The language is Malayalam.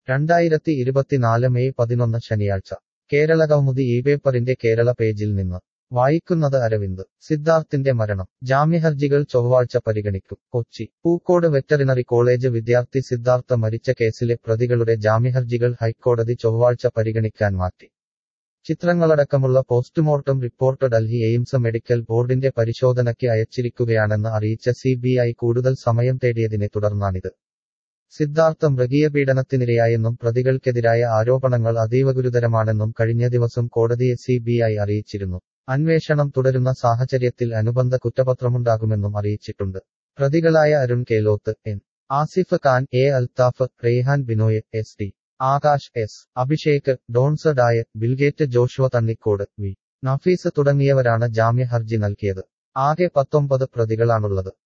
രണ്ടായിരത്തി ഇരുപത്തിനാല് മെയ് പതിനൊന്ന് ശനിയാഴ്ച കേരള കൗമുദി ഈ പേപ്പറിന്റെ കേരള പേജിൽ നിന്ന് വായിക്കുന്നത് അരവിന്ദ് സിദ്ധാർത്ഥിന്റെ മരണം ജാമ്യഹർജികൾ ചൊവ്വാഴ്ച പരിഗണിക്കും കൊച്ചി പൂക്കോട് വെറ്ററിനറി കോളേജ് വിദ്യാർത്ഥി സിദ്ധാർത്ഥ മരിച്ച കേസിലെ പ്രതികളുടെ ജാമ്യഹർജികൾ ഹൈക്കോടതി ചൊവ്വാഴ്ച പരിഗണിക്കാൻ മാറ്റി ചിത്രങ്ങളടക്കമുള്ള postmortem report Delhi AIIMS medical ബോർഡിന്റെ പരിശോധനയ്ക്ക് അയച്ചിരിക്കുകയാണെന്ന് അറിയിച്ച സിബിഐ കൂടുതൽ സമയം തേടിയതിനെ തുടർന്നാണിത് സിദ്ധാർത്ഥ മൃഗീയ പീഡനത്തിനിരയായെന്നും പ്രതികൾക്കെതിരായ ആരോപണങ്ങൾ അതീവ ഗുരുതരമാണെന്നും കഴിഞ്ഞ ദിവസം കോടതിയെ സിബിഐ അറിയിച്ചിരുന്നു അന്വേഷണം തുടരുന്ന സാഹചര്യത്തിൽ അനുബന്ധ കുറ്റപത്രമുണ്ടാകുമെന്നും അറിയിച്ചിട്ടുണ്ട് പ്രതികളായ Arun Keloth N Asif Khan A Althaf Raihan Binoy S T Akash S Abhishek Dons Dai Bilgate Joshua Thannikode V Nafees തുടങ്ങിയവരാണ് ജാമ്യ ഹർജി നൽകിയത് ആകെ പത്തൊമ്പത് പ്രതികളാണുള്ളത്